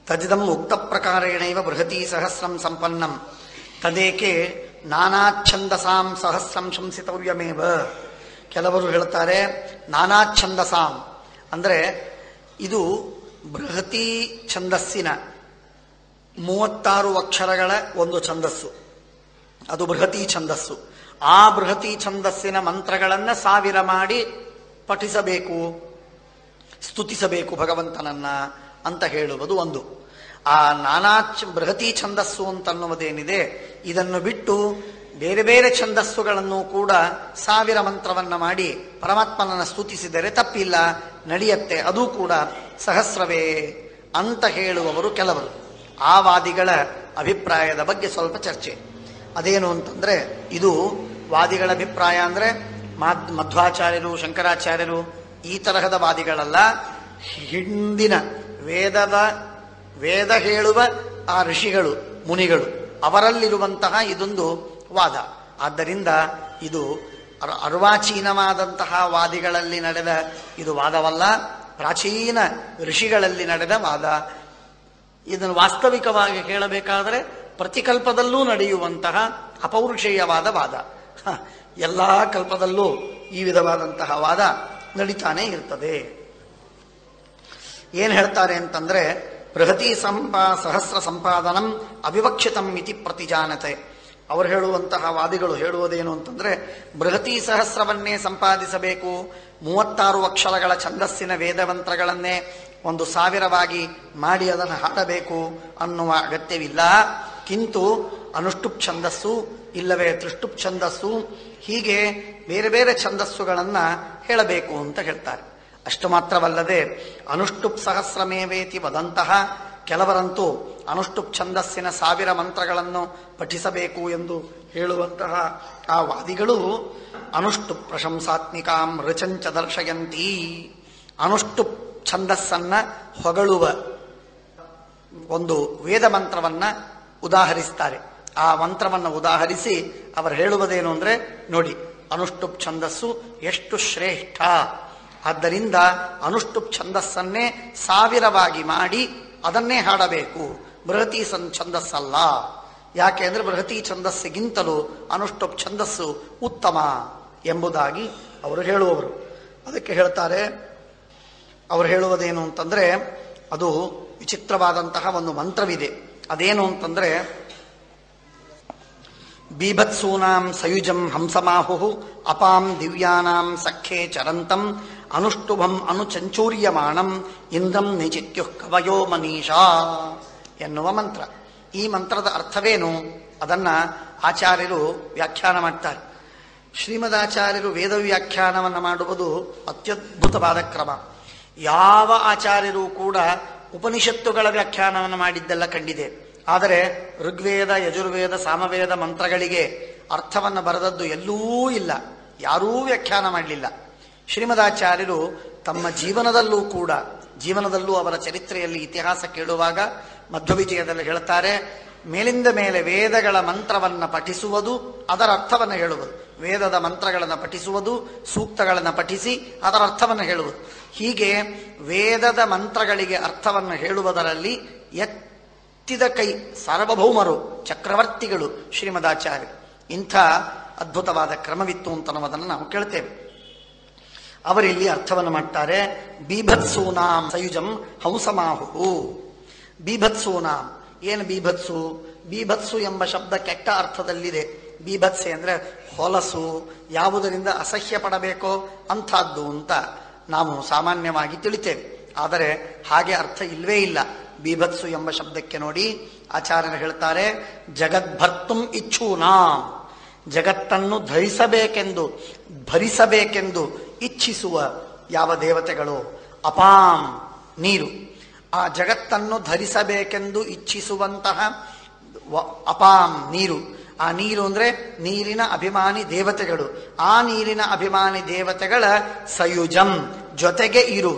ತದಿದಂ ಉಕ್ತ ಪ್ರಕಾರೇಣೈವ ಬೃಹತಿ ಸಹಸ್ರಂ ಸಂಪನ್ನಂ ತದೇಕೆ ನಾನಾಚ್ಛಂದಸಾಂ ಸಹಸ್ರಂ ಶಂಸಿತವ್ಯಮೇವ ಕೆಲವರು ಹೇಳ್ತಾರೆ ನಾನಾಚ್ಛಂದಸಾಂ ಅಂದ್ರೆ ಇದು ಬೃಹತಿ ಛಂದಸ್ಸಿನ ಮೂವತ್ತಾರು ಅಕ್ಷರಗಳ ಒಂದು ಛಂದಸ್ಸು ಅದು ಬೃಹತಿ ಛಂದಸ್ಸು ಆ ಬೃಹತಿ ಛಂದಸ್ಸಿನ ಮಂತ್ರಗಳನ್ನ ಸಾವಿರ ಮಾಡಿ ಪಠಿಸಬೇಕು ಸ್ತುತಿಸಬೇಕು ಭಗವಂತನನ್ನ ಅಂತ ಹೇಳುವುದು ಒಂದು ಆ ನಾನಾ ಚ- ಬೃಹತಿ ಛಂದಸ್ಸು ಅಂತನ್ನುವುದೇನಿದೆ ಇದನ್ನು ಬಿಟ್ಟು ಬೇರೆ ಬೇರೆ ಛಂದಸ್ಸುಗಳನ್ನು ಕೂಡ ಸಾವಿರ ಮಂತ್ರವನ್ನ ಮಾಡಿ ಪರಮಾತ್ಮನನ್ನ ಸ್ತುತಿಸಿದರೆ ತಪ್ಪಿಲ್ಲ ನಡೆಯತ್ತೆ ಅದು ಕೂಡ ಸಹಸ್ರವೇ ಅಂತ ಹೇಳುವವರು ಕೆಲವರು ಆ ವಾದಿಗಳ ಅಭಿಪ್ರಾಯದ ಬಗ್ಗೆ ಸ್ವಲ್ಪ ಚರ್ಚೆ ಅದೇನು ಅಂತಂದ್ರೆ ಇದು ವಾದಿಗಳ ಅಭಿಪ್ರಾಯ ಅಂದ್ರೆ ಮಾದ್- ಮಧ್ವಾಚಾರ್ಯರು ಶಂಕರಾಚಾರ್ಯರು ಈ ತರಹದ ವಾದಿಗಳಲ್ಲ ಹಿಂದಿನ ವೇದದ ವೇದ ಹೇಳುವ ಆ ಋಷಿಗಳು ಮುನಿಗಳು ಅವರಲ್ಲಿರುವಂತಹ ಇದೊಂದು ವಾದ ಆದ್ದರಿಂದ ಇದು ಅರ್- ಅರ್ವಾಚೀನವಾದಂತಹ ವಾದಿಗಳಲ್ಲಿ ನಡೆದ ಇದು ವಾದವಲ್ಲ ಪ್ರಾಚೀನ ಋಷಿಗಳಲ್ಲಿ ನಡೆದ ವಾದ ಇದನ್ನು ವಾಸ್ತವಿಕವಾಗಿ ಕೇಳಬೇಕಾದರೆ ಪ್ರತಿಕಲ್ಪದಲ್ಲೂ ನಡೆಯುವಂತಹ ಅಪೌರುಷೇಯವಾದ ವಾದ ಹ, ಎಲ್ಲಾ ಕಲ್ಪದಲ್ಲೂ ಈ ವಿಧವಾದಂತಹ ವಾದ ನಡೀತಾನೆ ಇರ್ತದೆ ಏನ್ ಹೇಳ್ತಾರೆ ಅಂತಂದ್ರೆ ಬೃಹತಿ ಸಂಪಾ ಸಹಸ್ರ ಸಂಪಾದನಂ ಅವಿವಕ್ಷಿತಂ ಇತಿ ಪ್ರತಿಜಾನತೆ ಅವರು ಹೇಳುವಂತಹ ವಾದಿಗಳು ಹೇಳುವುದೇನು ಅಂತಂದ್ರೆ ಬೃಹತಿ ಸಹಸ್ರವನ್ನೇ ಸಂಪಾದಿಸಬೇಕು ಮೂವತ್ತಾರು ಅಕ್ಷರಗಳ ಛಂದಸ್ಸಿನ ವೇದಮಂತ್ರಗಳನ್ನೇ ಒಂದು ಸಾವಿರವಾಗಿ ಮಾಡಿ ಅದನ್ನು ಹಾಡಬೇಕು ಅನ್ನುವ ಅಗತ್ಯವಿಲ್ಲ ಕಿಂತು ಅನುಷ್ಠುಪ್ ಛಂದಸ್ಸು ಇಲ್ಲವೇ ತ್ರಿಷ್ಟುಪ್ ಛಂದಸ್ಸು ಹೀಗೆ ಬೇರೆ ಬೇರೆ ಛಂದಸ್ಸುಗಳನ್ನ ಹೇಳಬೇಕು ಅಂತ ಹೇಳ್ತಾರೆ ಅಷ್ಟು ಮಾತ್ರವಲ್ಲದೆ ಅನುಷ್ಠುಪ್ ಸಹಸ್ರಮೇವೇತಿ ವದಂತಹ ಕೆಲವರಂತೂ ಅನುಷ್ಠುಪ್ ಛಂದಸ್ಸಿನ ಸಾವಿರ ಮಂತ್ರಗಳನ್ನು ಪಠಿಸಬೇಕು ಎಂದು ಹೇಳುವಂತಹ ಆ ವಾದಿಗಳು ಅನುಷ್ಠುಪ್ ಪ್ರಶಂಸಾತ್ಮಿಕಾಂ ರುಚಂಚ ದರ್ಶಯಂತಿ ಅನುಷ್ಠುಪ್ ಛಂದಸ್ಸನ್ನ ಹೊಗಳುವ ಒಂದು ವೇದ ಮಂತ್ರವನ್ನ ಉದಾಹರಿಸ್ತಾರೆ ಆ ಮಂತ್ರವನ್ನು ಉದಾಹರಿಸಿ ಅವರು ಹೇಳುವುದೇನು ಅಂದ್ರೆ ನೋಡಿ ಅನುಷ್ಠುಪ್ ಛಂದಸ್ಸು ಎಷ್ಟು ಶ್ರೇಷ್ಠ ಆದ್ದರಿಂದ ಅನುಷ್ಠುಪ್ ಛಂದಸ್ಸನ್ನೇ ಸಾವಿರವಾಗಿ ಮಾಡಿ ಅದನ್ನೇ ಹಾಡಬೇಕು ಬೃಹತಿ ಸನ್ ಛಂದಸ್ಸಲ್ಲ ಯಾಕೆ ಅಂದ್ರೆ ಬೃಹತಿ ಛಂದಸ್ಸಿಗಿಂತಲೂ ಅನುಷ್ಠುಪ್ ಛಂದಸ್ಸು ಉತ್ತಮ ಎಂಬುದಾಗಿ ಅವರು ಹೇಳುವವರು ಅದಕ್ಕೆ ಹೇಳ್ತಾರೆ ಅವರು ಹೇಳುವುದೇನು ಅಂತಂದ್ರೆ ಅದು ವಿಚಿತ್ರವಾದಂತಹ ಒಂದು ಮಂತ್ರವಿದೆ ಅದೇನು ಅಂತಂದ್ರೆ ಬೀಭತ್ಸೂನಾಂ ಸಯುಜಂ ಹಂಸಮಾಹು ಅಪಾಂ ದಿವ್ಯಾನಾಂ ಸಖ್ಯೆ ಚರಂತಂ ಅನುಷ್ಟುಭಂ ಅನುಚಂಚೂರ್ಯಮಾಣಂ ಇಂದ್ರಂ ನಿಚಿತ್ಯು ಕವಯೋ ಮನೀಷಾ ಎನ್ನುವ ಮಂತ್ರ ಈ ಮಂತ್ರದ ಅರ್ಥವೇನು ಅದನ್ನ ಆಚಾರ್ಯರು ವ್ಯಾಖ್ಯಾನ ಮಾಡ್ತಾರೆ ಶ್ರೀಮದಾಚಾರ್ಯರು ವೇದ ವ್ಯಾಖ್ಯಾನವನ್ನು ಮಾಡುವುದು ಅತ್ಯದ್ಭುತವಾದ ಕ್ರಮ ಯಾವ ಆಚಾರ್ಯರು ಕೂಡ ಉಪನಿಷತ್ತುಗಳ ವ್ಯಾಖ್ಯಾನವನ್ನು ಮಾಡಿದ್ದೆಲ್ಲ ಕಂಡಿದೆ ಆದರೆ ಋಗ್ವೇದ ಯಜುರ್ವೇದ ಸಾಮವೇದ ಮಂತ್ರಗಳಿಗೆ ಅರ್ಥವನ್ನು ಬರೆದದ್ದು ಎಲ್ಲೂ ಇಲ್ಲ ಯಾರೂ ವ್ಯಾಖ್ಯಾನ ಮಾಡಲಿಲ್ಲ ಶ್ರೀಮದಾಚಾರ್ಯರು ತಮ್ಮ ಜೀವನದಲ್ಲೂ ಕೂಡ ಜೀವನದಲ್ಲೂ ಅವರ ಚರಿತ್ರೆಯಲ್ಲಿ ಇತಿಹಾಸ ಕೇಳುವಾಗ ಮಧ್ವವಿಜಯದಲ್ಲಿ ಹೇಳ್ತಾರೆ ಮೇಲಿಂದ ಮೇಲೆ ವೇದಗಳ ಮಂತ್ರವನ್ನ ಪಠಿಸುವುದು ಅದರ ಅರ್ಥವನ್ನು ಹೇಳುವುದು ವೇದದ ಮಂತ್ರಗಳನ್ನು ಪಠಿಸುವುದು ಸೂಕ್ತಗಳನ್ನು ಪಠಿಸಿ ಅದರ ಅರ್ಥವನ್ನು ಹೇಳುವುದು ಹೀಗೆ ವೇದದ ಮಂತ್ರಗಳಿಗೆ ಅರ್ಥವನ್ನು ಹೇಳುವುದರಲ್ಲಿ ಎತ್ತಿದ ಕೈ ಸಾರ್ವಭೌಮರು ಚಕ್ರವರ್ತಿಗಳು ಶ್ರೀಮದಾಚಾರ್ಯ ಇಂಥ ಅದ್ಭುತವಾದ ಕ್ರಮವಿತ್ತು ಅಂತ ಅನ್ನೋದನ್ನು ನಾವು ಕೇಳ್ತೇವೆ ಅವರಿಲ್ಲಿ ಅರ್ಥವನ್ನು ಮಾಡ್ತಾರೆ ಬೀಭತ್ಸೂನಾಂ ಸಯುಜಂ ಹಂಸಮಾಹು ಬೀಭತ್ಸೂನಾಂ ಏನು ಬೀಭತ್ಸು ಬೀಭತ್ಸು ಎಂಬ ಶಬ್ದ ಕೆಟ್ಟ ಅರ್ಥದಲ್ಲಿದೆ ಬೀಭತ್ಸೆ ಅಂದ್ರೆ ಹೊಲಸು ಯಾವುದರಿಂದ ಅಸಹ್ಯ ಪಡಬೇಕೋ ಅಂಥದ್ದು ಅಂತ ನಾವು ಸಾಮಾನ್ಯವಾಗಿ ತಿಳಿತೇವೆ ಆದರೆ ಹಾಗೆ ಅರ್ಥ ಇಲ್ವೇ ಇಲ್ಲ ಬೀಭತ್ಸು ಎಂಬ ಶಬ್ದಕ್ಕೆ ನೋಡಿ ಆಚಾರ್ಯರು ಹೇಳ್ತಾರೆ ಜಗದ್ಭರ್ತುಂ ಇಚ್ಛೂನಾಂ ಜಗತ್ತನ್ನು ಧರಿಸಬೇಕೆಂದು ಭರಿಸಬೇಕೆಂದು ಇಚ್ಛಿಸುವ ಯಾವ ದೇವತೆಗಳು ಅಪಾಂ ನೀರು ಆ ಜಗತ್ತನ್ನು ಧರಿಸಬೇಕೆಂದು ಇಚ್ಛಿಸುವಂತಹ ವ- ಅಪಾಂ ನೀರು ಆ ನೀರು ಅಂದ್ರೆ ನೀರಿನ ಅಭಿಮಾನಿ ದೇವತೆಗಳು ಆ ನೀರಿನ ಅಭಿಮಾನಿ ದೇವತೆಗಳ ಸಯುಜಂ ಜೊತೆಗೆ ಇರುವ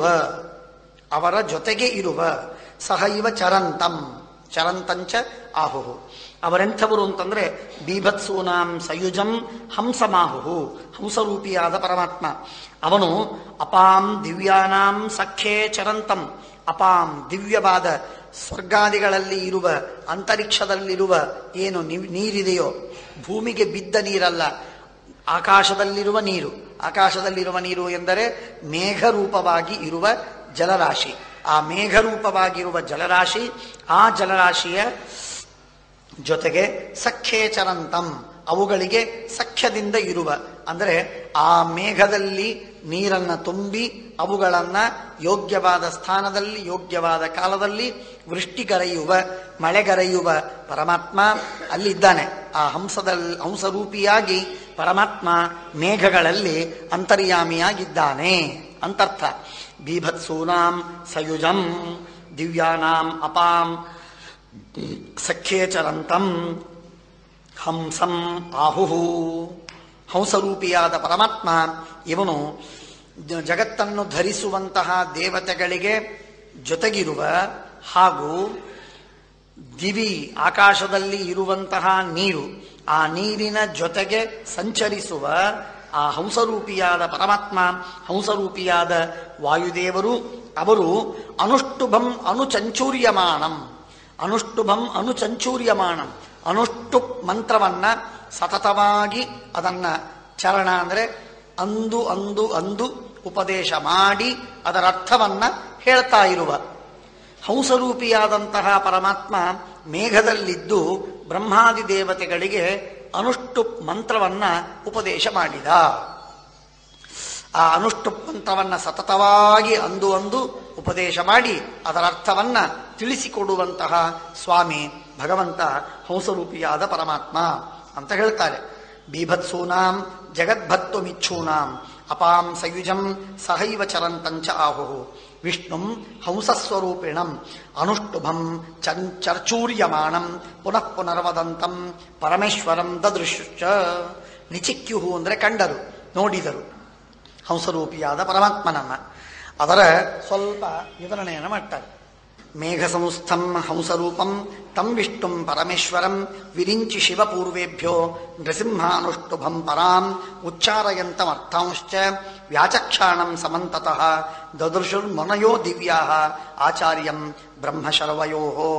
ಅವರ ಜೊತೆಗೆ ಇರುವ ಸಹೈವ ಚರಂತಂ ಚರಂತಂಚ ಆಹುಹು ಅವರೆಂಥವರು ಅಂತಂದ್ರೆ ಬೀಭತ್ಸೂನಾಂ ಸಯುಜಂ ಹಂಸಮಾಹುಹು ಹಂಸರೂಪಿಯಾದ ಪರಮಾತ್ಮ ಅವನು ಅಪಾಂ ದಿವ್ಯಾನಾಂ ಸಖ್ಯೆ ಚರಂತಂ ಅಪಾಂ ದಿವ್ಯವಾದ ಸ್ವರ್ಗಾದಿಗಳಲ್ಲಿ ಇರುವ ಅಂತರಿಕ್ಷದಲ್ಲಿರುವ ಏನು ನಿ- ನೀರಿದೆಯೋ ಭೂಮಿಗೆ ಬಿದ್ದ ನೀರಲ್ಲ ಆಕಾಶದಲ್ಲಿರುವ ನೀರು ಆಕಾಶದಲ್ಲಿರುವ ನೀರು ಎಂದರೆ ಮೇಘರೂಪವಾಗಿ ಇರುವ ಜಲರಾಶಿ ಆ ಮೇಘರೂಪವಾಗಿರುವ ಜಲರಾಶಿ ಆ ಜಲರಾಶಿಯ ಜೊತೆಗೆ ಸಖ್ಯೇಚರಂತಂ ಅವುಗಳಿಗೆ ಸಖ್ಯದಿಂದ ಇರುವ ಅಂದರೆ ಆ ಮೇಘದಲ್ಲಿ ನೀರನ್ನ ತುಂಬಿ ಅವುಗಳನ್ನ ಯೋಗ್ಯವಾದ ಸ್ಥಾನದಲ್ಲಿ ಯೋಗ್ಯವಾದ ಕಾಲದಲ್ಲಿ ವೃಷ್ಟಿಗರೆಯುವ ಮಳೆಗರೆಯುವ ಪರಮಾತ್ಮ ಅಲ್ಲಿದ್ದಾನೆ ಆ ಹಂಸದಲ್ಲಿ ಹಂಸರೂಪಿಯಾಗಿ ಪರಮಾತ್ಮ ಮೇಘಗಳಲ್ಲಿ ಅಂತರ್ಯಾಮಿಯಾಗಿದ್ದಾನೆ ಅಂತರ್ಥ ಬೀಭತ್ಸೂನಾಂ ಸಯುಜಂ ದಿವ್ಯಾನಾಂ ಅಪಾಂ ಸಖ್ಯೇಚರಂತಂ ಹಂಸಂ ಆಹುಹು ಹಂಸರೂಪಿಯಾದ ಪರಮಾತ್ಮ ಇವನು ಜ- ಜಗತ್ತನ್ನು ಧರಿಸುವಂತಹ ದೇವತೆಗಳಿಗೆ ಜೊತೆಗಿರುವ ಹಾಗೂ ದಿವಿ ಆಕಾಶದಲ್ಲಿ ಇರುವಂತಹ ನೀರು ಆ ನೀರಿನ ಜೊತೆಗೆ ಸಂಚರಿಸುವ ಆ ಹಂಸರೂಪಿಯಾದ ಪರಮಾತ್ಮ ಹಂಸರೂಪಿಯಾದ ವಾಯುದೇವರು ಅವರು ಅನುಷ್ಟುಭಂ ಅನುಚಂಚೂರ್ಯಮಾಣಂ ಅನುಷ್ಟುಭಂ ಅನುಚಂಚೂರ್ಯಮಾಣಂ ಅನುಷ್ಟು ಮಂತ್ರವನ್ನ ಸತತವಾಗಿ ಅದನ್ನ ಚರಣ ಅಂದರೆ ಅಂದು ಅಂದು ಅಂದು ಉಪದೇಶ ಮಾಡಿ ಅದರ ಅರ್ಥವನ್ನ ಹೇಳ್ತಾ ಇರುವ ಹಂಸರೂಪಿಯಾದಂತಹ ಪರಮಾತ್ಮ ಮೇಘದಲ್ಲಿದ್ದು ಬ್ರಹ್ಮಾದಿ ದೇವತೆಗಳಿಗೆ ಅನುಷ್ಟು ಮಂತ್ರವನ್ನ ಉಪದೇಶ ಮಾಡಿದ ಆ ಅನುಷ್ಟು ಮಂತ್ರವನ್ನ ಸತತವಾಗಿ ಅಂದು ಅಂದು ಉಪದೇಶ ಮಾಡಿ ಅದರ ಅರ್ಥವನ್ನ ತಿಳಿಸಿಕೊಡುವಂತಹ ಸ್ವಾಮಿ ಭಗವಂತ ಹಂಸರೂಪಿಯಾದ ಪರಮಾತ್ಮ ಅಂತ ಹೇಳ್ತಾರೆ ಬೀಭತ್ಸೂನಾಂ ಜಗದ್ಭತ್ತುಮಿಚ್ಛೂನಾಂ ಅಪಾಂ ಸಯುಜಂ ಸಹೈವ ಚರಂತಂಚ ಆಹುಹು ವಿಷ್ಣುಂ ಹಂಸಸ್ವರೂಪಿಣಂ ಅನುಷ್ಟುಭಂ ಚನ್ ಚರ್ಚೂರ್ಯಮಾಣಂ ಪುನಃ ಪುನರ್ವದಂತಂ ಪರಮೇಶ್ವರಂ ದದೃಶ್ಚ ನಿಚಿಕ್ಯುಹು ಅಂದರೆ ಕಂಡರು ನೋಡಿದರು ಹಂಸರೂಪಿಯಾದ ಪರಮಾತ್ಮನನ್ನ ಅದರ ಸ್ವಲ್ಪ ವಿವರಣೆಯನ್ನು ಮಾಡ್ತಾರೆ ಮೇಘ ಸಂಸ್ಥಂ ಹಂಸರೂಪಂ ತಂ ವಿಷ್ಣುಂ ಪರಮೇಶ್ವರಂ ವಿರಿಂಚಿ ಶಿವಪೂರ್ವೇಭ್ಯೋ ನೃಸಿಂಹಾನುಷ್ಟುಭಂ ಪರಾಂ ಉಚ್ಚಾರಯಂತಮರ್ಥಾಂಶ್ಚ ವ್ಯಾಚಕ್ಷಾಣಂ ಸಮಂತತಃ ದದೃಶುರ್ಮನಯೋ ದಿವ್ಯಾ ಆಚಾರ್ಯಂ ಬ್ರಹ್ಮಶರ್ವಯೋ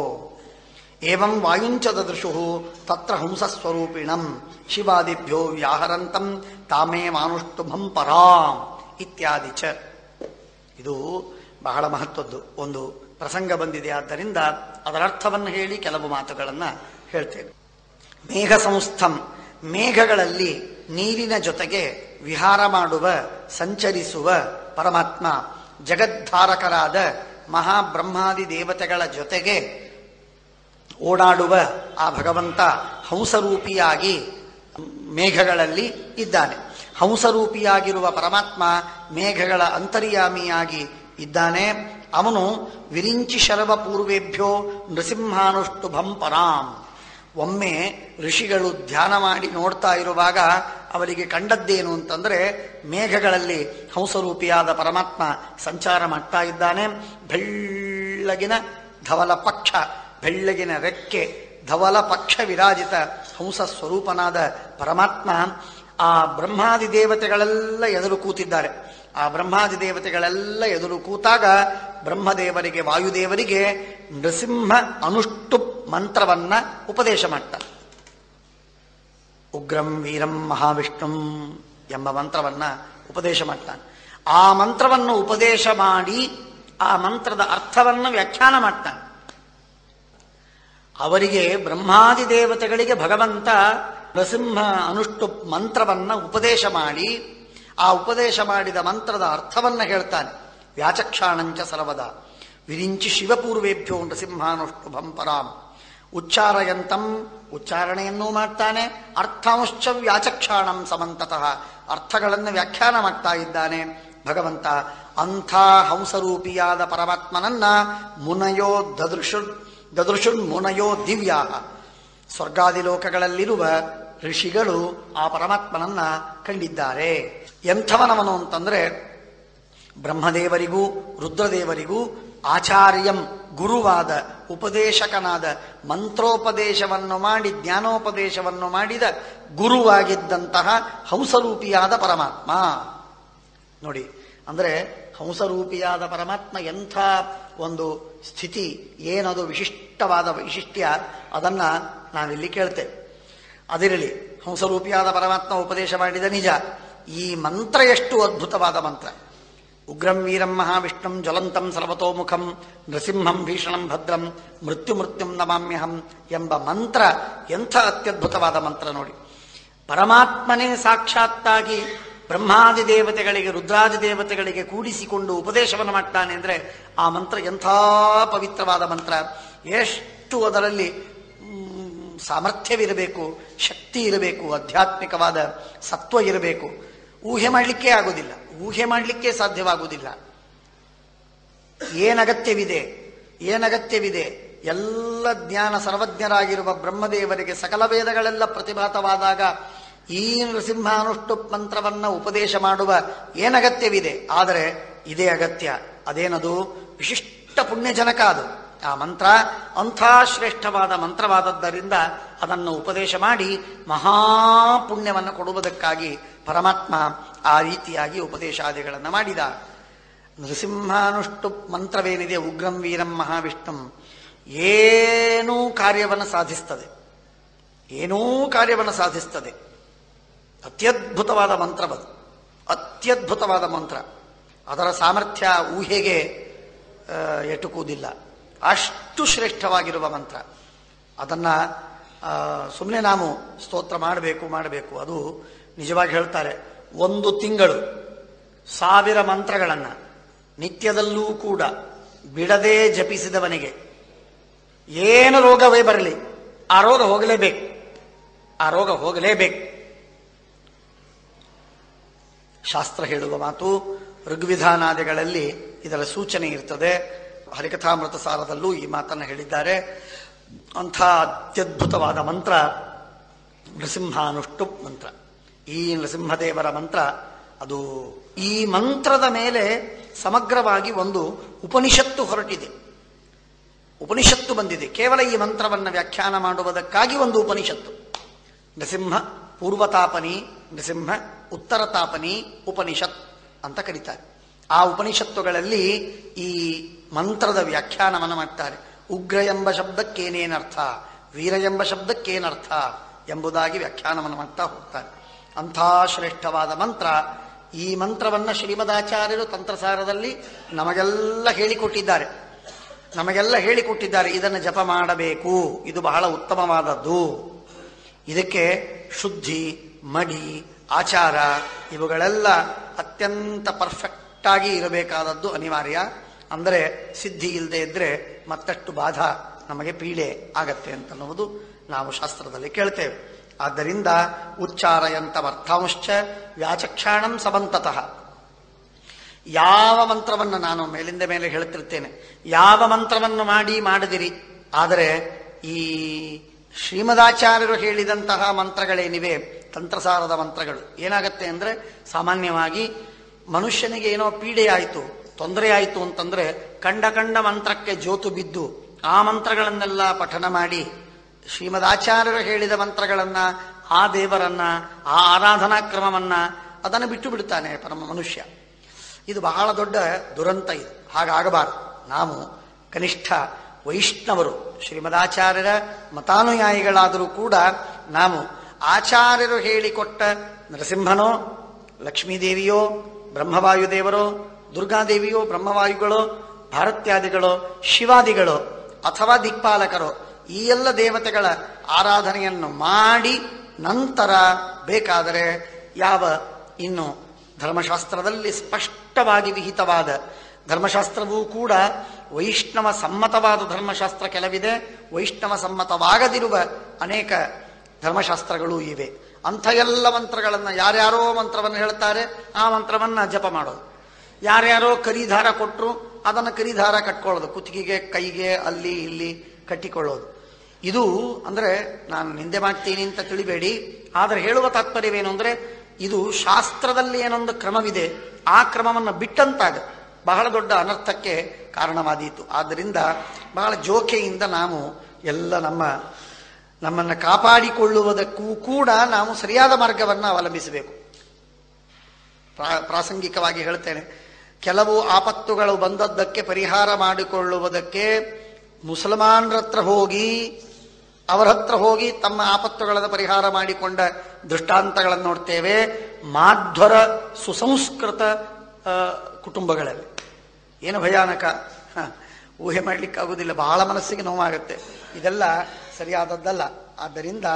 ಏವಂ ವಾಯುಂಚ ದದೃಶು ತತ್ರ ಹಂಸಸ್ವರೂಪಿಣಂ ಶಿವಾದಿಭ್ಯೋ ವ್ಯಾಹರಂತಂ ತಾಮೇ ಮಾನುಷ್ಟುಭಂ ಪರಾಂ ಇತ್ಯಾದಿ ಚ ಇದು ಬಹಳ ಮಹತ್ವದ್ದು ಒಂದು ಪ್ರಸಂಗ ಬಂದಿದೆ ಆದ್ದರಿಂದ ಅದರ ಅರ್ಥವನ್ನು ಹೇಳಿ ಕೆಲವು ಮಾತುಗಳನ್ನು ಹೇಳ್ತೇನೆ ಮೇಘ ಸಂಸ್ಥಂ ಮೇಘಗಳಲ್ಲಿ ನೀರಿನ ಜೊತೆಗೆ ವಿಹಾರ ಮಾಡುವ ಸಂಚರಿಸುವ ಪರಮಾತ್ಮ ಜಗದ್ಧಾರಕರಾದ ಮಹಾಬ್ರಹ್ಮಾದಿ ದೇವತೆಗಳ ಜೊತೆಗೆ ಓಡಾಡುವ ಆ ಭಗವಂತ ಹಂಸರೂಪಿಯಾಗಿ ಮೇಘಗಳಲ್ಲಿ ಇದ್ದಾನೆ ಹಂಸರೂಪಿಯಾಗಿರುವ ಪರಮಾತ್ಮ ಮೇಘಗಳ ಅಂತರ್ಯಾಮಿಯಾಗಿ ಇದ್ದಾನೆ ಅವನು ವಿರಿಂಚಿ ಶರವ ಪೂರ್ವೇಭ್ಯೋ ನೃಸಿಂಹಾನುಷ್ಟುಭಂ ಪರಾಂ ಒಮ್ಮೆ ಋಷಿಗಳು ಧ್ಯಾನ ಮಾಡಿ ನೋಡ್ತಾ ಇರುವಾಗ ಅವರಿಗೆ ಕಂಡದ್ದೇನು ಅಂತಂದ್ರೆ ಮೇಘಗಳಲ್ಲಿ ಹಂಸರೂಪಿಯಾದ ಪರಮಾತ್ಮ ಸಂಚಾರ ಮಾಡ್ತಾ ಇದ್ದಾನೆ ಬೆಳ್ಳಗಿನ ಧವಲ ಪಕ್ಷ ಬೆಳ್ಳಗಿನ ರೆಕ್ಕೆ ಧವಲ ಪಕ್ಷ ವಿರಾಜಿತ ಹಂಸ ಸ್ವರೂಪನಾದ ಪರಮಾತ್ಮ ಆ ಬ್ರಹ್ಮಾದಿ ದೇವತೆಗಳೆಲ್ಲ ಎದುರು ಕೂತಿದ್ದಾರೆ ಆ ಬ್ರಹ್ಮಾದಿ ದೇವತೆಗಳೆಲ್ಲ ಎದುರು ಕೂತಾಗ ಬ್ರಹ್ಮದೇವರಿಗೆ ವಾಯುದೇವರಿಗೆ ನೃಸಿಂಹ ಅನುಷ್ಟು ಮಂತ್ರವನ್ನ ಉಪದೇಶ ಮಾಡ್ತಾರೆ ಉಗ್ರಂ ವೀರಂ ಮಹಾವಿಷ್ಣುಂ ಎಂಬ ಮಂತ್ರವನ್ನ ಉಪದೇಶ ಮಾಡ್ತಾನೆ ಆ ಮಂತ್ರವನ್ನು ಉಪದೇಶ ಮಾಡಿ ಆ ಮಂತ್ರದ ಅರ್ಥವನ್ನು ವ್ಯಾಖ್ಯಾನ ಮಾಡ್ತಾನೆ ಅವರಿಗೆ ಬ್ರಹ್ಮಾದಿ ದೇವತೆಗಳಿಗೆ ಭಗವಂತ ನರಸಿಂಹ ಅನುಷ್ಟು ಮಂತ್ರವನ್ನ ಉಪದೇಶ ಮಾಡಿ ಆ ಉಪದೇಶ ಮಾಡಿದ ಮಂತ್ರದ ಅರ್ಥವನ್ನ ಹೇಳ್ತಾನೆ ವ್ಯಾಚಕ್ಷಾಣಂಚ ಸರ್ವದ ವಿರಿಂಚಿ ಶಿವಪೂರ್ವೇಭ್ಯೋ ನೃಸಿಂಹಾನುಷ್ಟುಭಂ ಪರಾಂ ಉಚ್ಚಾರಯಂತಂ ಉಚ್ಚಾರಣೆಯನ್ನೂ ಮಾಡ್ತಾನೆ ಅರ್ಥಾಂಶ್ಚ ವ್ಯಾಚಕ್ಷಾಣಂ ಸಮಂತತಃ ಅರ್ಥಗಳನ್ನು ವ್ಯಾಖ್ಯಾನ ಮಾಡ್ತಾ ಇದ್ದಾನೆ ಭಗವಂತ ಅಂಥ ಹಂಸರೂಪಿಯಾದ ಪರಮಾತ್ಮನನ್ನ ಮುನಯೋ ದದೃಶು ದದೃಶುನ್ ಮುನಯೋ ದಿವ್ಯಾ ಸ್ವರ್ಗಾದಿ ಲೋಕಗಳಲ್ಲಿರುವ ಋಷಿಗಳು ಆ ಪರಮಾತ್ಮನನ್ನ ಕಂಡಿದ್ದಾರೆ ಎಂಥವನವನು ಅಂತಂದ್ರೆ ಬ್ರಹ್ಮದೇವರಿಗೂ ರುದ್ರದೇವರಿಗೂ ಆಚಾರ್ಯಂ ಗುರುವಾದ ಉಪದೇಶಕನಾದ ಮಂತ್ರೋಪದೇಶವನ್ನು ಮಾಡಿ ಜ್ಞಾನೋಪದೇಶವನ್ನು ಮಾಡಿದ ಗುರುವಾಗಿದ್ದಂತಹ ಹಂಸರೂಪಿಯಾದ ಪರಮಾತ್ಮ ನೋಡಿ ಅಂದ್ರೆ ಹಂಸರೂಪಿಯಾದ ಪರಮಾತ್ಮ ಎಂಥ ಒಂದು ಸ್ಥಿತಿ ಏನದು ವಿಶಿಷ್ಟವಾದ ವೈಶಿಷ್ಟ್ಯ ಅದನ್ನ ನಾವಿಲ್ಲಿ ಕೇಳ್ತೇವೆ ಅದಿರಲಿ ಹಂಸರೂಪಿಯಾದ ಪರಮಾತ್ಮ ಉಪದೇಶ ಮಾಡಿದ ನಿಜ ಈ ಮಂತ್ರ ಎಷ್ಟು ಅದ್ಭುತವಾದ ಮಂತ್ರ ಉಗ್ರಂ ವೀರಂ ಮಹಾವಿಷ್ಣುಂ ಜ್ವಲಂತಂ ಸರ್ವತೋಮುಖಂ ನೃಸಿಂಹಂ ಭೀಷಣಂ ಭದ್ರಂ ಮೃತ್ಯು ಮೃತ್ಯುಂ ನಮಾಮ್ಯಹಂ ಎಂಬ ಮಂತ್ರ ಎಂಥ ಅತ್ಯದ್ಭುತವಾದ ಮಂತ್ರ ನೋಡಿ ಪರಮಾತ್ಮನೇ ಸಾಕ್ಷಾತ್ತಾಗಿ ಬ್ರಹ್ಮಾದಿ ದೇವತೆಗಳಿಗೆ ರುದ್ರಾದಿ ದೇವತೆಗಳಿಗೆ ಕೂಡಿಸಿಕೊಂಡು ಉಪದೇಶವನ್ನು ಮಾಡ್ತಾನೆ ಅಂದ್ರೆ ಆ ಮಂತ್ರ ಎಂಥ ಪವಿತ್ರವಾದ ಮಂತ್ರ ಎಷ್ಟು ಅದರಲ್ಲಿ ಮ್, ಸಾಮರ್ಥ್ಯವಿರಬೇಕು ಶಕ್ತಿ ಇರಬೇಕು ಆಧ್ಯಾತ್ಮಿಕವಾದ ಸತ್ವ ಇರಬೇಕು ಊಹೆ ಮಾಡಲಿಕ್ಕೆ ಆಗುವುದಿಲ್ಲ ಊಹೆ ಮಾಡಲಿಕ್ಕೆ ಸಾಧ್ಯವಾಗುವುದಿಲ್ಲ ಏನಗತ್ಯವಿದೆ ಏನಗತ್ಯವಿದೆ ಎಲ್ಲ ಜ್ಞಾನ ಸರ್ವಜ್ಞರಾಗಿರುವ ಬ್ರಹ್ಮದೇವರಿಗೆ ಸಕಲ ವೇದಗಳೆಲ್ಲ ಪ್ರತಿಭಾತವಾದಾಗ ಈ ನೃಸಿಂಹಾನುಷ್ಠು ಮಂತ್ರವನ್ನ ಉಪದೇಶ ಮಾಡುವ ಏನಗತ್ಯವಿದೆ ಆದರೆ ಇದೇ ಅಗತ್ಯ ಅದೇನದು ವಿಶಿಷ್ಟ ಪುಣ್ಯಜನಕ ಅದು ಆ ಮಂತ್ರ ಅಂಥ ಶ್ರೇಷ್ಠವಾದ ಮಂತ್ರವಾದದ್ದರಿಂದ ಅದನ್ನು ಉಪದೇಶ ಮಾಡಿ ಮಹಾಪುಣ್ಯವನ್ನು ಕೊಡುವುದಕ್ಕಾಗಿ ಪರಮಾತ್ಮ ಆ ರೀತಿಯಾಗಿ ಉಪದೇಶಾದಿಗಳನ್ನು ಮಾಡಿದ ನೃಸಿಂಹಾನುಷ್ಠು ಮಂತ್ರವೇನಿದೆ ಉಗ್ರಂ ವೀರಂ ಮಹಾವಿಷ್ಣುಂ ಏನೂ ಕಾರ್ಯವನ್ನು ಸಾಧಿಸ್ತದೆ ಏನೂ ಕಾರ್ಯವನ್ನು ಸಾಧಿಸ್ತದೆ ಅತ್ಯದ್ಭುತವಾದ ಮಂತ್ರವದು ಅತ್ಯದ್ಭುತವಾದ ಮಂತ್ರ ಅದರ ಸಾಮರ್ಥ್ಯ ಊಹೆಗೆ ಆ, ಎಟುಕುವುದಿಲ್ಲ ಅಷ್ಟು ಶ್ರೇಷ್ಠವಾಗಿರುವ ಮಂತ್ರ ಅದನ್ನ ಸುಮ್ಮನೆ ನಾವು ಸ್ತೋತ್ರ ಮಾಡಬೇಕು ಮಾಡಬೇಕು ಅದು ನಿಜವಾಗಿ ಹೇಳ್ತಾರೆ ಒಂದು ತಿಂಗಳು ಸಾವಿರ ಮಂತ್ರಗಳನ್ನು ನಿತ್ಯದಲ್ಲೂ ಕೂಡ ಬಿಡದೆ ಜಪಿಸಿದವನಿಗೆ ಏನು ರೋಗವೇ ಬರಲಿ ಆ ರೋಗ ಹೋಗಲೇಬೇಕು ಆ ರೋಗ ಹೋಗಲೇಬೇಕು ಶಾಸ್ತ್ರ ಹೇಳುವ ಮಾತು ಋಗ್ವಿಧಾನಾದಿಗಳಲ್ಲಿ ಇದರ ಸೂಚನೆ ಇರ್ತದೆ ಹರಿಕಥಾಮೃತ ಸಾರದಲ್ಲೂ ಈ ಮಾತನ್ನು ಹೇಳಿದ್ದಾರೆ ಅಂಥ ಅತ್ಯದ್ಭುತವಾದ ಮಂತ್ರ ನೃಸಿಂಹಾನುಷ್ಠು ಮಂತ್ರ ಈ ನೃಸಿಂಹದೇವರ ಮಂತ್ರ ಅದು ಈ ಮಂತ್ರದ ಮೇಲೆ ಸಮಗ್ರವಾಗಿ ಒಂದು ಉಪನಿಷತ್ತು ಹೊರಟಿದೆ ಉಪನಿಷತ್ತು ಬಂದಿದೆ ಕೇವಲ ಈ ಮಂತ್ರವನ್ನು ವ್ಯಾಖ್ಯಾನ ಮಾಡುವುದಕ್ಕಾಗಿ ಒಂದು ಉಪನಿಷತ್ತು ನೃಸಿಂಹ ಪೂರ್ವತಾಪನಿ ನೃಸಿಂಹ ಉತ್ತರ ತಾಪನಿ ಉಪನಿಷತ್ ಅಂತ ಕರೀತಾರೆ ಆ ಉಪನಿಷತ್ತುಗಳಲ್ಲಿ ಈ ಮಂತ್ರದ ವ್ಯಾಖ್ಯಾನವನ್ನು ಮಾಡ್ತಾರೆ ಉಗ್ರ ಎಂಬ ಶಬ್ದಕ್ಕೇನೇನರ್ಥ ವೀರ ಎಂಬ ಶಬ್ದಕ್ಕೇನರ್ಥ ಎಂಬುದಾಗಿ ವ್ಯಾಖ್ಯಾನವನ್ನು ಮಾಡ್ತಾ ಹೋಗ್ತಾರೆ ಅಂಥ ಶ್ರೇಷ್ಠವಾದ ಮಂತ್ರ ಈ ಮಂತ್ರವನ್ನ ಶ್ರೀಮದಾಚಾರ್ಯರು ತಂತ್ರಸಾರದಲ್ಲಿ ನಮಗೆಲ್ಲ ಹೇಳಿಕೊಟ್ಟಿದ್ದಾರೆ ನಮಗೆಲ್ಲ ಹೇಳಿಕೊಟ್ಟಿದ್ದಾರೆ ಇದನ್ನು ಜಪ ಮಾಡಬೇಕು ಇದು ಬಹಳ ಉತ್ತಮವಾದದ್ದು ಇದಕ್ಕೆ ಶುದ್ಧಿ ಮಡಿ ಆಚಾರ ಇವುಗಳೆಲ್ಲ ಅತ್ಯಂತ ಪರ್ಫೆಕ್ಟ್ ಆಗಿ ಇರಬೇಕಾದದ್ದು ಅನಿವಾರ್ಯ ಅಂದರೆ ಸಿದ್ಧಿ ಇಲ್ಲದೆ ಇದ್ರೆ ಮತ್ತಷ್ಟು ಬಾಧ ನಮಗೆ ಪೀಡೆ ಆಗತ್ತೆ ಅಂತನ್ನುವುದು ನಾವು ಶಾಸ್ತ್ರದಲ್ಲಿ ಕೇಳ್ತೇವೆ ಆದ್ದರಿಂದ ಉಚ್ಚಾರಯಂತಮರ್ಥಾಂಶ್ಚ ವ್ಯಾಚಕ್ಷಾಣಂ ಸಮಂತತಃ ಯಾವ ಮಂತ್ರವನ್ನು ನಾನು ಮೇಲಿಂದ ಮೇಲೆ ಹೇಳುತ್ತಿರ್ತೇನೆ ಯಾವ ಮಂತ್ರವನ್ನು ಮಾಡಿ ಮಾಡದಿರಿ ಆದರೆ ಈ ಶ್ರೀಮದಾಚಾರ್ಯರು ಹೇಳಿದಂತಹ ಮಂತ್ರಗಳೇನಿವೆ ತಂತ್ರಸಾರದ ಮಂತ್ರಗಳು ಏನಾಗತ್ತೆ ಅಂದ್ರೆ ಸಾಮಾನ್ಯವಾಗಿ ಮನುಷ್ಯನಿಗೆ ಏನೋ ಪೀಡೆಯಾಯಿತು ತೊಂದರೆ ಆಯಿತು ಅಂತಂದ್ರೆ ಕಂಡ ಕಂಡ ಮಂತ್ರಕ್ಕೆ ಜೋತು ಬಿದ್ದು ಆ ಮಂತ್ರಗಳನ್ನೆಲ್ಲ ಪಠನ ಮಾಡಿ ಶ್ರೀಮದಾಚಾರ್ಯರು ಹೇಳಿದ ಮಂತ್ರಗಳನ್ನ ಆ ದೇವರನ್ನ ಆ ಆರಾಧನಾ ಕ್ರಮವನ್ನ ಅದನ್ನು ಬಿಟ್ಟು ಬಿಡ್ತಾನೆ ಪರಮ ಮನುಷ್ಯ ಇದು ಬಹಳ ದೊಡ್ಡ ದುರಂತ ಇದು ಹಾಗಾಗಬಾರದು ನಾವು ಕನಿಷ್ಠ ವೈಷ್ಣವರು ಶ್ರೀಮದಾಚಾರ್ಯರ ಮತಾನುಯಾಯಿಗಳಾದರೂ ಕೂಡ ನಾವು ಆಚಾರ್ಯರು ಹೇಳಿಕೊಟ್ಟ ನರಸಿಂಹನೋ ಲಕ್ಷ್ಮೀದೇವಿಯೋ ಬ್ರಹ್ಮವಾಯುದೇವರೋ ದುರ್ಗಾದೇವಿಯೋ ಬ್ರಹ್ಮವಾಯುಗಳೋ ಭಾರತ್ಯಾದಿಗಳೋ ಶಿವಾದಿಗಳೋ ಅಥವಾ ದಿಕ್ಪಾಲಕರೋ ಈ ಎಲ್ಲ ದೇವತೆಗಳ ಆರಾಧನೆಯನ್ನು ಮಾಡಿ ನಂತರ ಬೇಕಾದರೆ ಯಾವ ಇನ್ನು ಧರ್ಮಶಾಸ್ತ್ರದಲ್ಲಿ ಸ್ಪಷ್ಟವಾಗಿ ವಿಹಿತವಾದ ಧರ್ಮಶಾಸ್ತ್ರವೂ ಕೂಡ ವೈಷ್ಣವ ಸಮ್ಮತವಾದ ಧರ್ಮಶಾಸ್ತ್ರ ಕೆಲವಿದೆ ವೈಷ್ಣವ ಸಮ್ಮತವಾಗದಿರುವ ಅನೇಕ ಧರ್ಮಶಾಸ್ತ್ರಗಳೂ ಇವೆ ಅಂಥ ಎಲ್ಲ ಮಂತ್ರಗಳನ್ನು ಯಾರ್ಯಾರೋ ಮಂತ್ರವನ್ನು ಹೇಳ್ತಾರೆ ಆ ಮಂತ್ರವನ್ನ ಜಪ ಮಾಡೋದು ಯಾರ್ಯಾರೋ ಕರಿದಾರ ಕೊಟ್ಟರು ಅದನ್ನು ಕರಿದಾರ ಕಟ್ಕೊಳ್ಳೋದು ಕುತ್ತಿಗೆಗೆ ಕೈಗೆ ಅಲ್ಲಿ ಇಲ್ಲಿ ಕಟ್ಟಿಕೊಳ್ಳೋದು ಇದು ಅಂದ್ರೆ ನಾನು ನಿಂದೆ ಮಾಡ್ತೀನಿ ಅಂತ ತಿಳಿಬೇಡಿ ಆದರೆ ಹೇಳುವ ತಾತ್ಪರ್ಯವೇನು ಅಂದ್ರೆ ಇದು ಶಾಸ್ತ್ರದಲ್ಲಿ ಏನೊಂದು ಕ್ರಮವಿದೆ ಆ ಕ್ರಮವನ್ನು ಬಿಟ್ಟಂತಾಗ ಬಹಳ ದೊಡ್ಡ ಅನರ್ಥಕ್ಕೆ ಕಾರಣವಾದೀತು ಆದ್ದರಿಂದ ಬಹಳ ಜೋಕೆಯಿಂದ ನಾವು ಎಲ್ಲ ನಮ್ಮ ನಮ್ಮನ್ನು ಕಾಪಾಡಿಕೊಳ್ಳುವುದಕ್ಕೂ ಕೂಡ ನಾವು ಸರಿಯಾದ ಮಾರ್ಗವನ್ನು ಅವಲಂಬಿಸಬೇಕು ಪ್ರಾ ಪ್ರಾಸಂಗಿಕವಾಗಿ ಹೇಳ್ತೇನೆ ಕೆಲವು ಆಪತ್ತುಗಳು ಬಂದದ್ದಕ್ಕೆ ಪರಿಹಾರ ಮಾಡಿಕೊಳ್ಳುವುದಕ್ಕೆ ಮುಸಲ್ಮಾನರ ಹತ್ರ ಹೋಗಿ ಅವರ ಹತ್ರ ಹೋಗಿ ತಮ್ಮ ಆಪತ್ತುಗಳ ಪರಿಹಾರ ಮಾಡಿಕೊಂಡ ದೃಷ್ಟಾಂತಗಳನ್ನು ನೋಡ್ತೇವೆ ಮಾಧ್ವರ ಸುಸಂಸ್ಕೃತ ಆ, ಕುಟುಂಬಗಳಲ್ಲಿ ಏನು ಭಯಾನಕ ಹ, ಊಹೆ ಮಾಡಲಿಕ್ಕಾಗುವುದಿಲ್ಲ ಬಹಳ ಮನಸ್ಸಿಗೆ ನೋವಾಗುತ್ತೆ ಇದೆಲ್ಲ ಸರಿಯಾದದ್ದಲ್ಲ ಆದ್ದರಿಂದ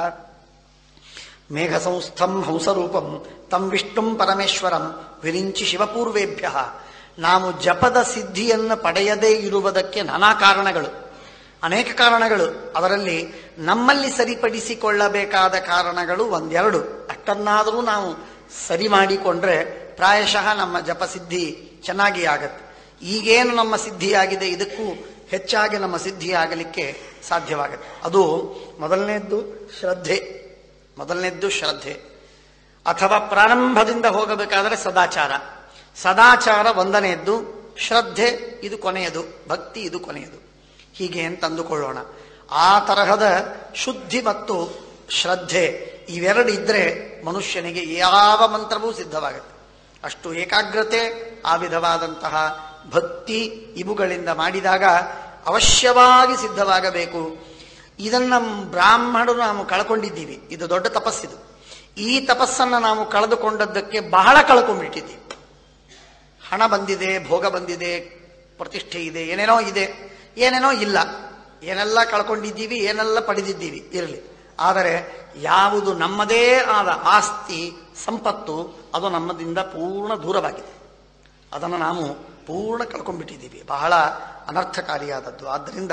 ಮೇಘ ಸಂಸ್ಥಂ ಹಂಸರೂಪಂ ತಂ ವಿಷ್ಣುಂ ಪರಮೇಶ್ವರಂ ವಿರಿಂಚಿ ಶಿವಪೂರ್ವೇಭ್ಯ ನಾವು ಜಪದ ಸಿದ್ಧಿಯನ್ನು ಪಡೆಯದೇ ಇರುವುದಕ್ಕೆ ನಾನಾ ಕಾರಣಗಳು ಅನೇಕ ಕಾರಣಗಳು ಅದರಲ್ಲಿ ನಮ್ಮಲ್ಲಿ ಸರಿಪಡಿಸಿಕೊಳ್ಳಬೇಕಾದ ಕಾರಣಗಳು ಒಂದೆರಡು ಅಷ್ಟನ್ನಾದರೂ ನಾವು ಸರಿ ಮಾಡಿಕೊಂಡ್ರೆ ಪ್ರಾಯಶಃ ನಮ್ಮ ಜಪಸಿದ್ಧಿ ಚೆನ್ನಾಗಿ ಆಗತ್ತೆ ಈಗೇನು ನಮ್ಮ ಸಿದ್ಧಿಯಾಗಿದೆ ಇದಕ್ಕೂ ಹೆಚ್ಚಾಗಿ ನಮ್ಮ ಸಿದ್ಧಿ ಆಗಲಿಕ್ಕೆ ಸಾಧ್ಯವಾಗುತ್ತೆ ಅದು ಮೊದಲನೇದ್ದು ಶ್ರದ್ಧೆ ಮೊದಲನೇದ್ದು ಶ್ರದ್ಧೆ ಅಥವಾ ಪ್ರಾರಂಭದಿಂದ ಹೋಗಬೇಕಾದರೆ ಸದಾಚಾರ ಸದಾಚಾರ ಒಂದನೆಯದ್ದು ಶ್ರದ್ಧೆ ಇದು ಕೊನೆಯದು ಭಕ್ತಿ ಇದು ಕೊನೆಯದು ಹೀಗೆ ಅಂತ ಅಂದುಕೊಳ್ಳೋಣ ಆ ತರಹದ ಶುದ್ಧಿ ಮತ್ತು ಶ್ರದ್ಧೆ ಇವೆರಡು ಇದ್ರೆ ಮನುಷ್ಯನಿಗೆ ಯಾವ ಮಂತ್ರವೂ ಸಿದ್ಧವಾಗುತ್ತೆ ಅಷ್ಟು ಏಕಾಗ್ರತೆ ಆ ವಿಧವಾದಂತಹ ಭಕ್ತಿ ಇವುಗಳಿಂದ ಮಾಡಿದಾಗ ಅವಶ್ಯವಾಗಿ ಸಿದ್ಧವಾಗಬೇಕು ಇದನ್ನ ಬ್ರಾಹ್ಮಣರು ನಾವು ಕಳ್ಕೊಂಡಿದ್ದೀವಿ ಇದು ದೊಡ್ಡ ತಪಸ್ಸಿದು ಈ ತಪಸ್ಸನ್ನು ನಾವು ಕಳೆದುಕೊಂಡದ್ದಕ್ಕೆ ಬಹಳ ಕಳ್ಕೊಂಡ್ಬಿಟ್ಟಿದ್ದೀವಿ ಹಣ ಬಂದಿದೆ ಭೋಗ ಬಂದಿದೆ ಪ್ರತಿಷ್ಠೆ ಇದೆ ಏನೇನೋ ಇದೆ ಏನೇನೋ ಇಲ್ಲ ಏನೆಲ್ಲ ಕಳ್ಕೊಂಡಿದ್ದೀವಿ ಏನೆಲ್ಲ ಪಡೆದಿದ್ದೀವಿ ಇರಲಿ ಆದರೆ ಯಾವುದು ನಮ್ಮದೇ ಆದ ಆಸ್ತಿ ಸಂಪತ್ತು ಅದು ನಮ್ಮದಿಂದ ಪೂರ್ಣ ದೂರವಾಗಿದೆ ಅದನ್ನು ನಾವು ಪೂರ್ಣ ಕಳ್ಕೊಂಡ್ಬಿಟ್ಟಿದ್ದೀವಿ ಬಹಳ ಅನರ್ಥಕಾರಿಯಾದದ್ದು ಆದ್ದರಿಂದ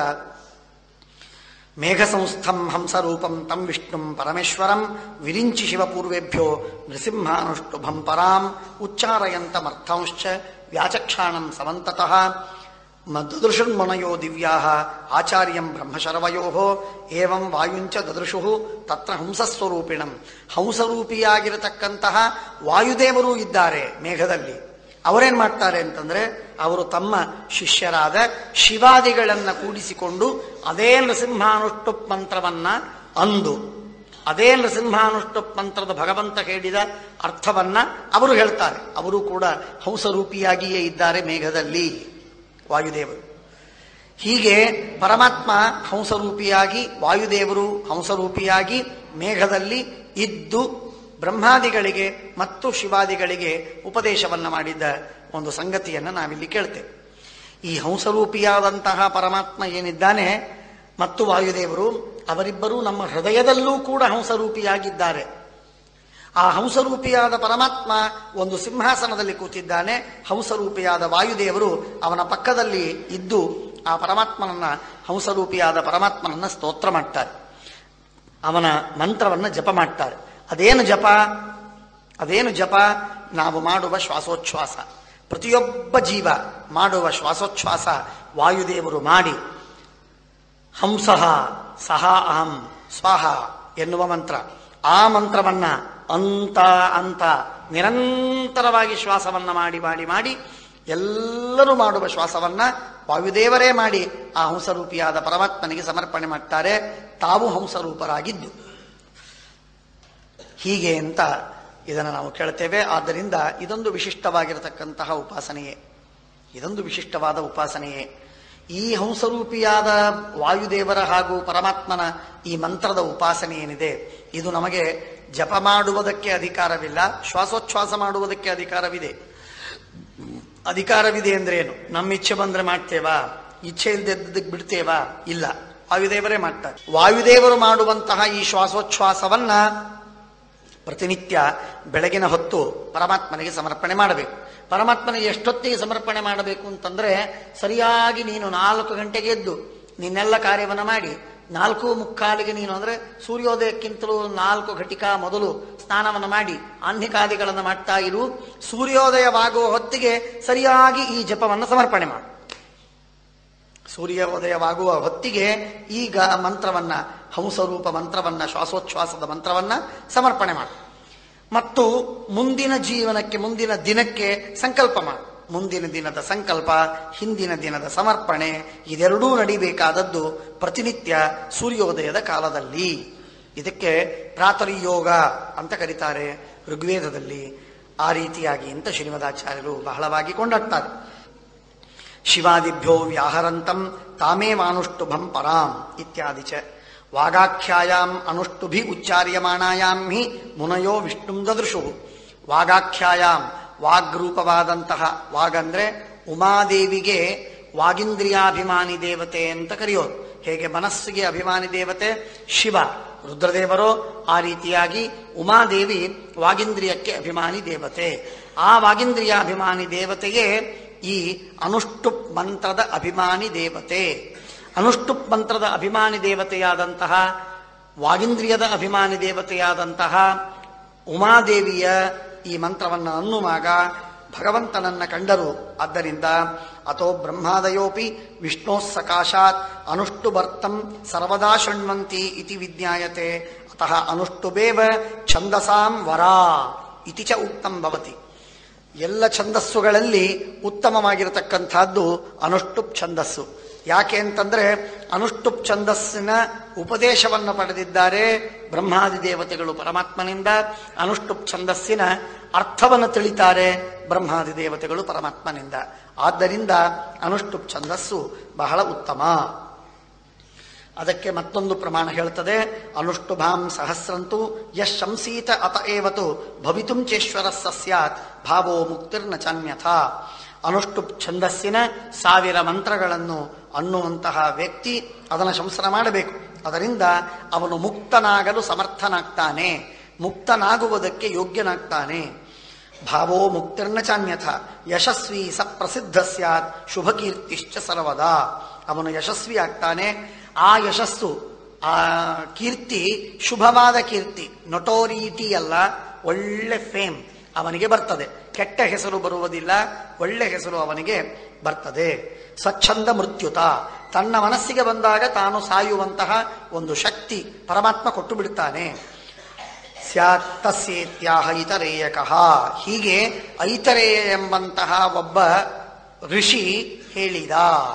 ಮೇಘ ಸಂಸ್ಥಂ ಹಂಸರೂಪಂ ತಂ ವಿಷ್ಣುಂ ಪರಮೇಶ್ವರಂ ವಿರಿಂಚಿ ಶಿವಪೂರ್ವೇಭ್ಯೋ ನೃಸಿಂಹಾನುಷ್ಟುಭಂ ಪರಾಂ ಉಚ್ಚಾರಯಂತಮರ್ಥಂಶ್ಚ ವ್ಯಾಚಕ್ಷಾಣಂ ಸಮಂತತಃ ದದೃಶುನ್ಮನಯೋ ದಿವ್ಯಾ ಆಚಾರ್ಯಂ ಬ್ರಹ್ಮಶರವಯೋ ಏವಂ ವಾಯುಂಚ ದದೃಶು ತತ್ರ ಹಂಸಸ್ವರೂಪಿಣಂ ಹಂಸರೂಪಿಯಾಗಿರತಕ್ಕಂತಹ ವಾಯುದೇವರು ಇದ್ದಾರೆ ಮೇಘದಲ್ಲಿ ಅವರೇನ್ ಮಾಡ್ತಾರೆ ಅಂತಂದ್ರೆ ಅವರು ತಮ್ಮ ಶಿಷ್ಯರಾದ ಶಿವಾದಿಗಳನ್ನ ಕೂಡಿಸಿಕೊಂಡು ಅದೇ ನೃಸಿಂಹಾನುಷ್ಠುಪ್ ಮಂತ್ರವನ್ನ ಅಂದು ಅದೇ ನೃಸಿಂಹಾನುಷ್ಠುಪ್ ಮಂತ್ರದ ಭಗವಂತ ಹೇಳಿದ ಅರ್ಥವನ್ನ ಅವರು ಹೇಳ್ತಾರೆ ಅವರು ಕೂಡ ಹಂಸರೂಪಿಯಾಗಿಯೇ ಇದ್ದಾರೆ ಮೇಘದಲ್ಲಿ ವಾಯುದೇವರು ಹೀಗೆ ಪರಮಾತ್ಮ ಹಂಸರೂಪಿಯಾಗಿ ವಾಯುದೇವರು ಹಂಸರೂಪಿಯಾಗಿ ಮೇಘದಲ್ಲಿ ಇದ್ದು ಬ್ರಹ್ಮಾದಿಗಳಿಗೆ ಮತ್ತು ಶಿವಾದಿಗಳಿಗೆ ಉಪದೇಶವನ್ನ ಮಾಡಿದ್ದ ಒಂದು ಸಂಗತಿಯನ್ನು ನಾವಿಲ್ಲಿ ಕೇಳ್ತೇವೆ ಈ ಹಂಸರೂಪಿಯಾದಂತಹ ಪರಮಾತ್ಮ ಏನಿದ್ದಾನೆ ಮತ್ತು ವಾಯುದೇವರು ಅವರಿಬ್ಬರೂ ನಮ್ಮ ಹೃದಯದಲ್ಲೂ ಕೂಡ ಹಂಸರೂಪಿಯಾಗಿದ್ದಾರೆ ಆ ಹಂಸರೂಪಿಯಾದ ಪರಮಾತ್ಮ ಒಂದು ಸಿಂಹಾಸನದಲ್ಲಿ ಕೂತಿದ್ದಾನೆ ಹಂಸರೂಪಿಯಾದ ವಾಯುದೇವರು ಅವನ ಪಕ್ಕದಲ್ಲಿ ಇದ್ದು ಆ ಪರಮಾತ್ಮನನ್ನ ಹಂಸರೂಪಿಯಾದ ಪರಮಾತ್ಮನನ್ನ ಸ್ತೋತ್ರ ಮಾಡ್ತಾರೆ ಅವನ ಮಂತ್ರವನ್ನ ಜಪ ಮಾಡ್ತಾರೆ ಅದೇನು ಜಪ ಅದೇನು ಜಪ ನಾವು ಮಾಡುವ ಶ್ವಾಸೋಚ್ಛ್ವಾಸ ಪ್ರತಿಯೊಬ್ಬ ಜೀವ ಮಾಡುವ ಶ್ವಾಸೋಚ್ಛ್ವಾಸ ವಾಯುದೇವರು ಮಾಡಿ ಹಂಸಃ ಸಹ ಅಹಂ ಸ್ವಾಹ ಎನ್ನುವ ಮಂತ್ರ ಆ ಮಂತ್ರವನ್ನ ಅಂತ ಅಂತ ನಿರಂತರವಾಗಿ ಶ್ವಾಸವನ್ನ ಮಾಡಿ ಮಾಡಿ ಮಾಡಿ ಎಲ್ಲರೂ ಮಾಡುವ ಶ್ವಾಸವನ್ನ ವಾಯುದೇವರೇ ಮಾಡಿ ಆ ಹಂಸರೂಪಿಯಾದ ಪರಮಾತ್ಮನಿಗೆ ಸಮರ್ಪಣೆ ಮಾಡ್ತಾರೆ ತಾವು ಹಂಸರೂಪರಾಗಿದ್ದು ಹೀಗೆ ಅಂತ ಇದನ್ನು ನಾವು ಕೇಳ್ತೇವೆ ಆದ್ದರಿಂದ ಇದೊಂದು ವಿಶಿಷ್ಟವಾಗಿರತಕ್ಕಂತಹ ಉಪಾಸನೆಯೇ ಇದೊಂದು ವಿಶಿಷ್ಟವಾದ ಉಪಾಸನೆಯೇ ಈ ಹಂಸರೂಪಿಯಾದ ವಾಯುದೇವರ ಹಾಗೂ ಪರಮಾತ್ಮನ ಈ ಮಂತ್ರದ ಉಪಾಸನೆ ಏನಿದೆ ಇದು ನಮಗೆ ಜಪ ಮಾಡುವುದಕ್ಕೆ ಅಧಿಕಾರವಿಲ್ಲ ಶ್ವಾಸೋಚ್ಛ್ವಾಸ ಮಾಡುವುದಕ್ಕೆ ಅಧಿಕಾರವಿದೆ ಅಧಿಕಾರವಿದೆ ಅಂದ್ರೆ ಏನು ನಮ್ಮ ಇಚ್ಛೆ ಬಂದ್ರೆ ಮಾಡ್ತೇವಾ ಇಚ್ಛೆ ಇಲ್ಲದಕ್ಕೆ ಬಿಡ್ತೇವಾ ಇಲ್ಲ ವಾಯುದೇವರೇ ಮಾಡ್ತಾರೆ ವಾಯುದೇವರು ಮಾಡುವಂತಹ ಈ ಶ್ವಾಸೋಚ್ಛ್ವಾಸವನ್ನ ಪ್ರತಿನಿತ್ಯ ಬೆಳಗಿನ ಹೊತ್ತು ಪರಮಾತ್ಮನಿಗೆ ಸಮರ್ಪಣೆ ಮಾಡಬೇಕು ಪರಮಾತ್ಮನಿಗೆ ಎಷ್ಟೊತ್ತಿಗೆ ಸಮರ್ಪಣೆ ಮಾಡಬೇಕು ಅಂತಂದ್ರೆ ಸರಿಯಾಗಿ ನೀನು ನಾಲ್ಕು ಗಂಟೆಗೆ ಎದ್ದು ನಿನ್ನೆಲ್ಲ ಕಾರ್ಯವನ್ನು ಮಾಡಿ ನಾಲ್ಕು ಮುಕ್ಕಾಲಿಗೆ ನೀನು ಅಂದ್ರೆ ಸೂರ್ಯೋದಯಕ್ಕಿಂತಲೂ ನಾಲ್ಕು ಘಟಿಕಾ ಮೊದಲು ಸ್ನಾನವನ್ನು ಮಾಡಿ ಆಹ್ನಿಕಾದಿಗಳನ್ನು ಮಾಡ್ತಾ ಇರು ಸೂರ್ಯೋದಯವಾಗುವ ಹೊತ್ತಿಗೆ ಸರಿಯಾಗಿ ಈ ಜಪವನ್ನು ಸಮರ್ಪಣೆ ಮಾಡು ಸೂರ್ಯೋದಯವಾಗುವ ಹೊತ್ತಿಗೆ ಈಗ ಮಂತ್ರವನ್ನ ಹಂಸರೂಪ ಮಂತ್ರವನ್ನ ಶ್ವಾಸೋಚ್ಛ್ವಾಸದ ಮಂತ್ರವನ್ನ ಸಮರ್ಪಣೆ ಮಾಡು ಮತ್ತು ಮುಂದಿನ ಜೀವನಕ್ಕೆ ಮುಂದಿನ ದಿನಕ್ಕೆ ಸಂಕಲ್ಪ ಮಾಡು ಮುಂದಿನ ದಿನದ ಸಂಕಲ್ಪ ಹಿಂದಿನ ದಿನದ ಸಮರ್ಪಣೆ ಇದೆರಡೂ ನಡಿಬೇಕಾದದ್ದು ಪ್ರತಿನಿತ್ಯ ಸೂರ್ಯೋದಯದ ಕಾಲದಲ್ಲಿ ಇದಕ್ಕೆ ಪ್ರಾತರಿಯೋಗ ಅಂತ ಕರೀತಾರೆ ಋಗ್ವೇದದಲ್ಲಿ ಆ ರೀತಿಯಾಗಿ ಅಂತ ಶ್ರೀಮದಾಚಾರ್ಯರು ಬಹಳವಾಗಿ ಕೊಂಡಾಡ್ತಾರೆ ಶಿವಾದಿಭ್ಯೋ ವ್ಯಾಹರಂತಂ ತಾಮೇವಾನುಷ್ಟುಭಂ ಪರಾಂ ಇತ್ಯಾದಿ ಚ ವಾಗಾಖ್ಯಾಯಾಂ ಅನುಷ್ಟುಭಿ ಉಚ್ಚಾರ್ಯಮಾಣಾಯಾಂ ಹಿ ಮುನಯೋ ವಿಷ್ಣುಂ ದದೃಶು ವಾಗಾಖ್ಯಾಯಾಂ ವಾಗ್ರೂಪವಾದಂತಹ ವಾಗಂದ್ರೆ ಉಮಾದೇವಿಗೆ ವಾಗಿಂದ್ರಿಯಾಭಿಮಾನಿ ದೇವತೆ ಅಂತ ಕರೆಯೋದು ಹೇಗೆ ಮನಸ್ಸಿಗೆ ಅಭಿಮಾನಿ ದೇವತೆ ಶಿವ ರುದ್ರದೇವರೋ ಆ ರೀತಿಯಾಗಿ ಉಮಾದೇವಿ ವಾಗಿಂದ್ರಿಯಕ್ಕೆ ಅಭಿಮಾನಿ ದೇವತೆ ಆ ವಾಗಿಂದ್ರಿಯಾಭಿಮಾನಿ ದೇವತೆಗೆ ಈ ಅನುಷ್ಟುಪ್ ಮಂತ್ರದ ಅಭಿಮಾನಿ ದೇವತೆ ಅನುಷ್ಟುಪ್ ಮಂತ್ರದ ಅಭಿಮಾನಿ ದೇವತೆಯಾದಂತಹ ವಾಗಿಂದ್ರಿಯದ ಅಭಿಮಾನಿ ದೇವತೆಯಾದಂತಹ ಉಮಾದೇವಿಯ ಈ ಮಂತ್ರವನ್ನು ಅನ್ನುವಾಗ ಭಗವಂತನನ್ನ ಕಂಡರು ಆದ್ದರಿಂದ ಅಥೋ ಬ್ರಹ್ಮಾದಯೋಪಿ ವಿಷ್ಣೋ ಸಕಾಶಾತ್ ಅನುಷ್ಟುಭರ್ತಂ ಸರ್ವದಾ ಶೃಣ್ವಂತಿ ಇತಿ ವಿಜ್ಞಾಯತೆ ಅತಃ ಅನುಷ್ಟುಬೇವ ಛಂದಸಾಂ ವರಾ ಇತಿ ಚ ಉಕ್ತಂ ಭವತಿ ಎಲ್ಲ ಛಂದಸ್ಸುಗಳಲ್ಲಿ ಉತ್ತಮವಾಗಿರತಕ್ಕಂಥದ್ದು ಅನುಷ್ಟುಪ್ ಛಂದಸ್ಸು ಯಾಕೆ ಅಂತಂದ್ರೆ ಅನುಷ್ಟುಪ್ ಛಂದಸ್ಸಿನ ಉಪದೇಶವನ್ನು ಪಡೆದಿದ್ದಾರೆ ಬ್ರಹ್ಮಾದಿ ದೇವತೆಗಳು ಪರಮಾತ್ಮನಿಂದ ಅನುಷ್ಟುಪ್ ಛಂದಸ್ಸಿನ ಅರ್ಥವನ್ನು ತಿಳಿತಾರೆ ಬ್ರಹ್ಮಾದಿ ದೇವತೆಗಳು ಪರಮಾತ್ಮನಿಂದ ಆದ್ದರಿಂದ ಅನುಷ್ಟುಪ್ ಛಂದಸ್ಸು ಬಹಳ ಉತ್ತಮ ಅದಕ್ಕೆ ಮತ್ತೊಂದು ಪ್ರಮಾಣ ಹೇಳ್ತದೆ ಅನುಷ್ಟುಭಾಂ ಸಹಸ್ರಂತು ಯಶ್ ಶಂಸೀತ ಅತ ಏವತು ಭವಿತುಂ ಚೇಶ್ವರ ಸ್ಯಾತ್ ಭಾವೋ ಮುಕ್ತಿರ್ನ ಚಾನ್ಯಥ ಅನುಷ್ಟುಪ್ ಛಂದಸ್ಸಿನ ಸಾವಿರ ಮಂತ್ರಗಳನ್ನು ಅನ್ನುವಂತಹ ವ್ಯಕ್ತಿ ಅದನ್ನು ಶಂಸನ ಮಾಡಬೇಕು ಅದರಿಂದ ಅವನು ಮುಕ್ತನಾಗಲು ಸಮರ್ಥನಾಗ್ತಾನೆ ಮುಕ್ತನಾಗುವುದಕ್ಕೆ ಯೋಗ್ಯನಾಗ್ತಾನೆ ಭಾವೋ ಮುಕ್ತಿರ್ನ ಚಾನ್ಯಥ ಯಶಸ್ವಿ ಸ ಪ್ರಸಿದ್ಧ ಸ್ಯಾತ್ ಶುಭಕೀರ್ತಿಶ್ಚ ಸರ್ವದಾ ಅವನು ಯಶಸ್ವಿ ಆಗ್ತಾನೆ ಆ ಯಶಸ್ಸು ಆ ಕೀರ್ತಿ ಶುಭವಾದ ಕೀರ್ತಿ ನೊಟೋರಿಟಿ ಅಲ್ಲ ಒಳ್ಳೆ ಫೇಮ್ ಅವನಿಗೆ ಬರ್ತದೆ ಕೆಟ್ಟ ಹೆಸರು ಬರುವುದಿಲ್ಲ ಒಳ್ಳೆ ಹೆಸರು ಅವನಿಗೆ ಬರ್ತದೆ ಸ್ವಚ್ಛಂದ ಮೃತ್ಯುತ ತನ್ನ ಮನಸ್ಸಿಗೆ ಬಂದಾಗ ತಾನು ಸಾಯುವಂತಹ ಒಂದು ಶಕ್ತಿ ಪರಮಾತ್ಮ ಕೊಟ್ಟು ಬಿಡ್ತಾನೆ ಸ್ಯಾತ್ ತಸ್ಯೇತ್ಯಾಹ ಇತರೇಯಕಃ ಹೀಗೆ ಐತರೇಯ ಎಂಬಂತಹ ಒಬ್ಬ ಋಷಿ ಹೇಳಿದ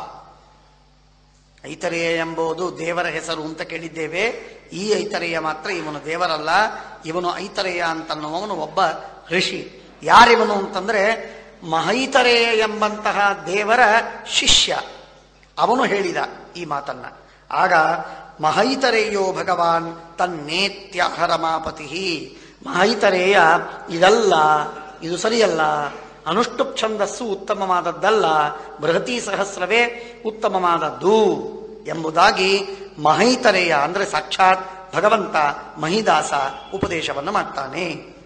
ಐತರೇಯ ಎಂಬುದು ದೇವರ ಹೆಸರು ಅಂತ ಕೇಳಿದ್ದೇವೆ ಈ ಐತರೇಯ ಮಾತ್ರ ಇವನು ದೇವರಲ್ಲ ಇವನು ಐತರೇಯ ಅಂತನ್ನುವವನು ಒಬ್ಬ ಋಷಿ ಯಾರಿವನು ಅಂತಂದ್ರೆ ಮಹೈತರೇಯ ಎಂಬಂತಹ ದೇವರ ಶಿಷ್ಯ ಅವನು ಹೇಳಿದ ಈ ಮಾತನ್ನ ಆಗ ಮಹೈತರೇಯೋ ಭಗವಾನ್ ತನ್ನೇತ್ಯಾಹರಮಾಪತಿ ಮಹೈತರೇಯ ಇದಲ್ಲ ಇದು ಸರಿಯಲ್ಲ ಅನುಷ್ಟುಪ್ ಛಂದಸ್ಸು ಉತ್ತಮವಾದದ್ದಲ್ಲ ಬೃಹತಿ ಸಹಸ್ರವೇ ಉತ್ತಮವಾದದ್ದು ಎಂಬುದಾಗಿ ಮಹೈತರೇಯ ಅಂದ್ರೆ ಸಾಕ್ಷಾತ್ ಭಗವಂತ ಮಹಿದಾಸ ಉಪದೇಶವನ್ನು ಮಾಡ್ತಾನೆ